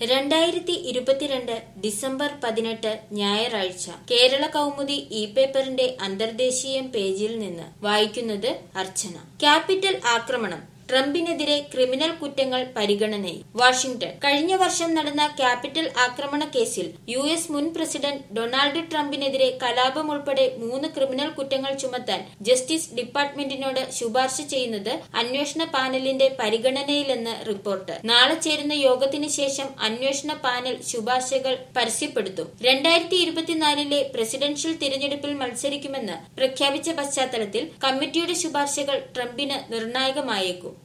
രണ്ടായിരത്തി ഇരുപത്തിരണ്ട് ഡിസംബർ പതിനെട്ട് ഞായറാഴ്ച കേരള കൗമുദി ഇ പേപ്പറിന്റെ അന്തർദേശീയം പേജിൽ നിന്ന് വായിക്കുന്നത് അർച്ചന ക്യാപിറ്റൽ ആക്രമണം ട്രംപിനെതിരെ ക്രിമിനൽ കുറ്റങ്ങൾ പരിഗണനയിൽ വാഷിംഗ്ടൺ കഴിഞ്ഞ വർഷം നടന്ന ക്യാപിറ്റൽ ആക്രമണ കേസിൽ യു എസ് മുൻ പ്രസിഡന്റ് ഡൊണാൾഡ് ട്രംപിനെതിരെ കലാപം ഉൾപ്പെടെ മൂന്ന് ക്രിമിനൽ കുറ്റങ്ങൾ ചുമത്താൻ ജസ്റ്റിസ് ഡിപ്പാർട്ട്മെന്റിനോട് ശുപാർശ ചെയ്യുന്നത് അന്വേഷണ പാനലിന്റെ പരിഗണനയിലെന്ന് റിപ്പോർട്ട് നാളെ ചേരുന്ന യോഗത്തിന് ശേഷം അന്വേഷണ പാനൽ ശുപാർശകൾ പരസ്യപ്പെടുത്തും രണ്ടായിരത്തി ഇരുപത്തിനാലിലെ പ്രസിഡൻഷ്യൽ തിരഞ്ഞെടുപ്പിൽ മത്സരിക്കുമെന്ന് പ്രഖ്യാപിച്ച പശ്ചാത്തലത്തിൽ കമ്മിറ്റിയുടെ ശുപാർശകൾ ട്രംപിന് നിർണായകമായേക്കും